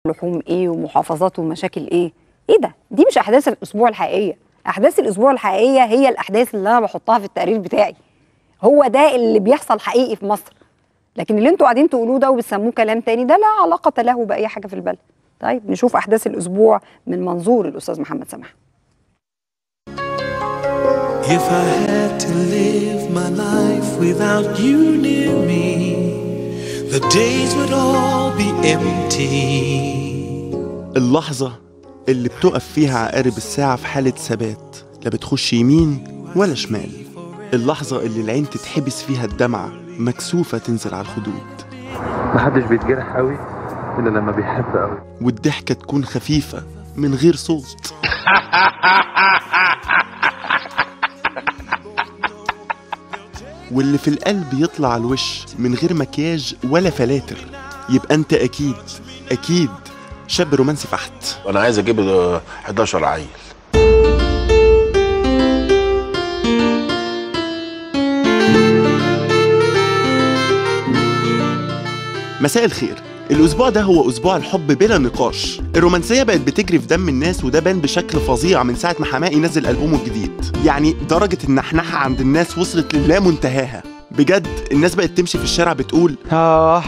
لحوم ايه ومحافظات ومشاكل ايه ايه ده دي مش احداث الاسبوع الحقيقيه احداث الاسبوع الحقيقيه هي الاحداث اللي انا بحطها في التقرير بتاعي هو ده اللي بيحصل حقيقي في مصر لكن اللي انتوا قاعدين تقولوه ده وبتسموه كلام تاني ده لا علاقه له باي حاجه في البلد طيب نشوف احداث الاسبوع من منظور الاستاذ محمد سماح If I had to live my life without you near me, the days would all be empty. اللحظة اللي بتقف فيها عقارب الساعة في حالة ثبات لا بتخش يمين ولا شمال اللحظة اللي العين تتحبس فيها الدمعة مكسوفة تنزل على الخدود محدش بيتجرح قوي الا لما بيحب قوي والضحكة تكون خفيفة من غير صوت واللي في القلب يطلع على الوش من غير مكياج ولا فلاتر يبقى انت اكيد اكيد شاب رومانسي فحت وانا عايز اجيب له 11 عيل مساء الخير الأسبوع ده هو أسبوع الحب بلا نقاش الرومانسية بقت بتجري في دم الناس وده بان بشكل فظيع من ساعة ما حماقي نزل ألبومه الجديد يعني درجة النحنحة عند الناس وصلت للا منتهاها بجد الناس بقت تمشي في الشارع بتقول آه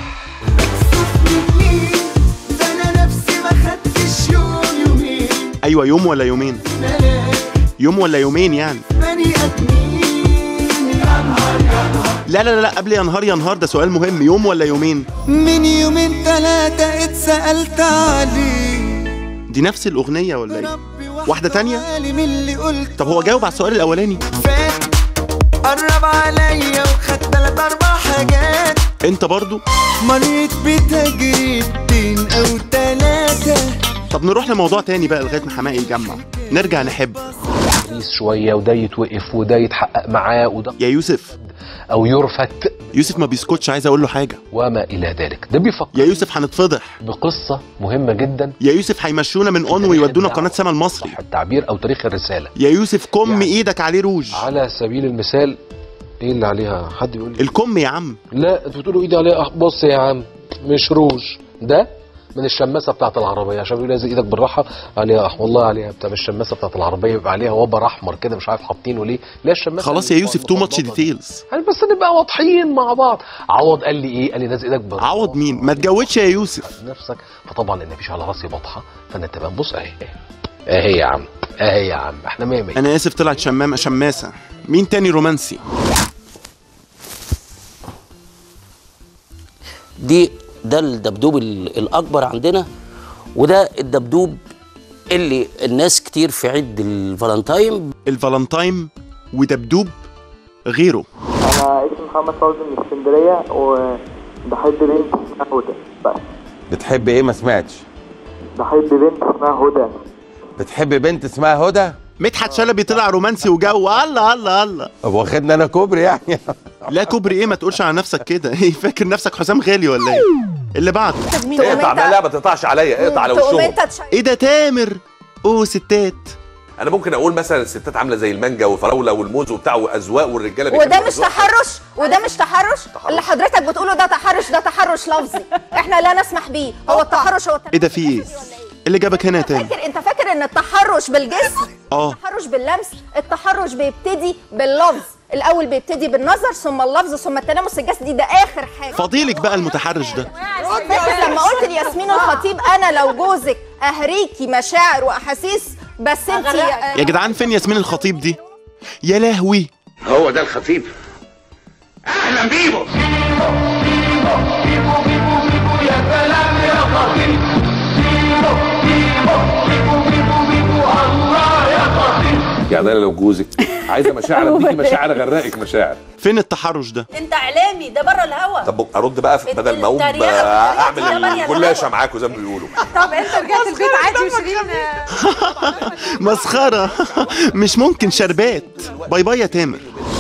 ده انا نفسي ما خدتش يوم يومين أيوة يوم ولا يومين يوم ولا يومين يعني بني ادمين لا لا لا قبل يا نهار يا نهار ده سؤال مهم يوم ولا يومين من يومين ثلاثة اتسألت عليه دي نفس الأغنية ولا إيه ربي واحدة تانية؟ وحده من اللي قلت طب هو جاوب على السؤال الأولاني فات قرب عليا وخد تلات اربع حاجات أنت برضو مريت بتجربتين او تلاتة طب نروح لموضوع تاني بقى لغاية ما حماقي يجمع نرجع نحب تدريس شويه وده يتوقف وده يتحقق معاه وده يا يوسف او يرفت يوسف ما بيسكتش عايز أقول له حاجة وما الى ذلك ده بيفكر يا يوسف هنتفضح بقصه مهمه جدا يا يوسف هيمشونا من اون ويودونا قناه سما المصري صح التعبير او تاريخ الرساله يا يوسف كم يعني- ايدك عليه روج على سبيل المثال ايه اللي عليها حد يقول لي الكم يا عم لا انتوا بتقولوا ايدي عليها أخ- بص يا عم مش روج ده من الشماسه بتاعت العربيه عشان بيقول لازق ايدك بالراحه عليها أح- والله عليها بتاع الشماسه بتاعت العربيه بيبقى عليها وبر احمر كده مش عارف حاطينه ليه لا الشماسه خلاص يا يوسف تو ماتش ديتيلز يعني بس نبقى واضحين مع بعض عوض قال لي ايه قال لي لازق ايدك بالراحه عوض مين ما تجودش يا يوسف نفسك فطبعا ان مفيش على راسي بطحه فانا تبقى بص اهي اهي يا عم اهي يا عم احنا مية مية انا اسف طلعت شمامه شماسه مين تاني رومانسي دي ده الدبدوب ال- الأكبر عندنا وده الدبدوب اللي الناس كتير في عيد الفالنتاين الفالنتاين ودبدوب غيره انا اسمي محمد فوزي من اسكندريه وبحب بنت اسمها هدى بس بتحب ايه ما سمعتش بحب بنت اسمها هدى بتحب بنت اسمها هدى مدحت شلبي طلع رومانسي وجو الله الله الله طب واخدنا انا كوبري يعني لا كوبري ايه ما تقولش على نفسك كده ايه فاكر نفسك حسام غالي ولا ايه اللي بعده اقطع لا لا ما تقطعش عليا اقطع على وشهم ايه ده تامر اوه ستات انا ممكن اقول مثلا الستات عامله زي المانجا والفراوله والموز وبتاع واذواق والرجاله وده بيحبوا مش أذواق. تحرش وده مش تحرش اللي حضرتك بتقوله ده تحرش ده تحرش لفظي احنا لا نسمح بيه هو التحرش هو ايه ده في ايه اللي جابك هنا يا تامر فاكر انت فاكر ان التحرش بالجسم اه التحرش باللمس التحرش بيبتدي باللفظ الاول بيبتدي بالنظر ثم اللفظ ثم التلامس الجسدي ده اخر حاجه فضيلك بقى المتحرش ده فاكر لما قلت لياسمين الخطيب انا لو جوزك اهريكي مشاعر واحاسيس بس انت يا جدعان فين ياسمين الخطيب دي يا لهوي هو ده الخطيب اهلا بيبو يعني انا لو جوزك عايزه مشاعر اديكي مشاعر اغرقك مشاعر فين التحرش ده انت اعلامي ده بره الهوا طب ارد بقى في- بدل ما اقوم التريقة- التريقة اعمل دي يا الجلاشه معاكم زي ما بيقولوا طب انت رجعت البيت عادي وشيرين مسخرة مش ممكن شربات باي باي يا تامر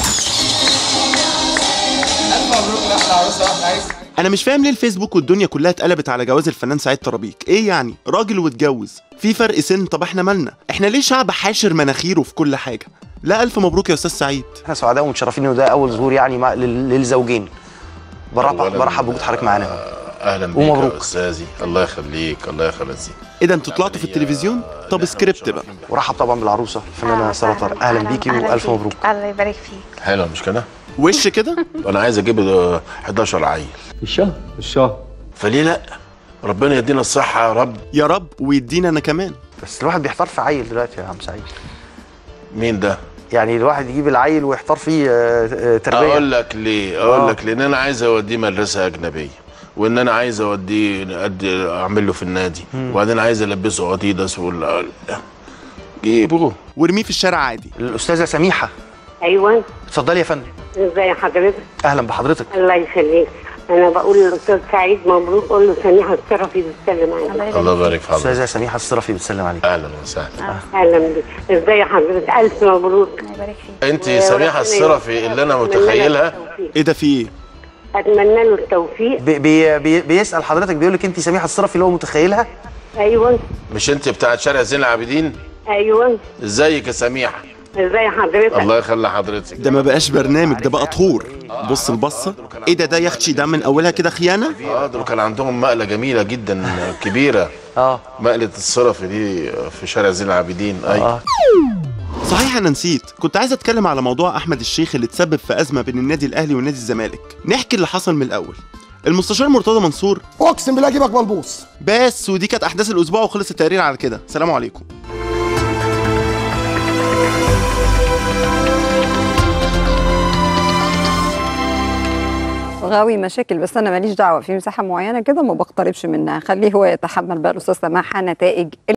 انا مش فاهم ليه الفيسبوك والدنيا كلها اتقلبت على جواز الفنان سعيد طرابيك ايه يعني راجل واتجوز في فرق سن طب احنا مالنا احنا ليه شعب حاشر مناخيره في كل حاجه لا الف مبروك يا استاذ سعيد احنا سعداء ومتشرفين انه ده اول ظهور يعني مع لل- للزوجين برحب برحب بوجود حضرتك معانا اهلا بيك ومبروك. يا استاذي الله يخليك الله يخليك ايه ده انتوا طلعتوا في التلفزيون طب سكريبت بقى ورحب طبعا بالعروسه الفنانه ساره طارق اهلا بيكي والف مبروك الله يبارك فيك حلو مش كده وش كده انا عايز اجيب آه، 11 عيل في الشهر في الشهر فليه لا ربنا يدينا الصحه يا رب يا رب ويدينا انا كمان بس الواحد بيحتار في عيل دلوقتي يا عم سعيد مين ده يعني الواحد يجيب العيل ويحتار فيه آه، آه، تربيه اقول لك ليه اقول آه. لك لان انا عايز اوديه مدرسه اجنبيه وان انا عايز اوديه أدي اعمل له في النادي مم. وبعدين عايز البسه اديداس ولا جيبه وارميه في الشارع عادي الاستاذه سميحه ايوه اتفضلي يا فندم ازي حضرتك اهلا بحضرتك الله يخليك انا بقول للاستاذ سعيد مبروك قول له سميحه الشرفي بتسلم عليك الله يبارك في حضرتك استاذه سميحه الصرفي بتسلم عليك اهلا وسهلا اهلا بك ازي حضرتك الف مبروك الله يبارك فيك انت سميحه الصرفي اللي انا متخيلها ايه ده في ايه اتمنى له التوفيق بي بي بي بيسال حضرتك بيقول لك انت سميحه الصرفي اللي هو متخيلها ايوه مش انت بتاعت شارع زين العابدين ايوه ازيك يا سميحه ازي حضرتك الله يخلي حضرتك ده ما بقاش برنامج ده بقى طهور بص البصه ايه ده ده يختشي ده من اولها كده خيانه اه دول كان عندهم مقله جميله جدا كبيره اه مقله الصرفي دي في شارع زين العابدين ايوه صحيح انا نسيت كنت عايز اتكلم على موضوع احمد الشيخ اللي تسبب في ازمه بين النادي الاهلي ونادي الزمالك نحكي اللي حصل من الاول المستشار مرتضى منصور اقسم بالله اجيبك ملبوس بس ودي كانت احداث الاسبوع وخلص التقرير على كده سلام عليكم غاوي مشاكل بس انا ماليش دعوه في مساحه معينه كده ما بقتربش منها خليه هو يتحمل بقى الاستاذ سماحه نتائج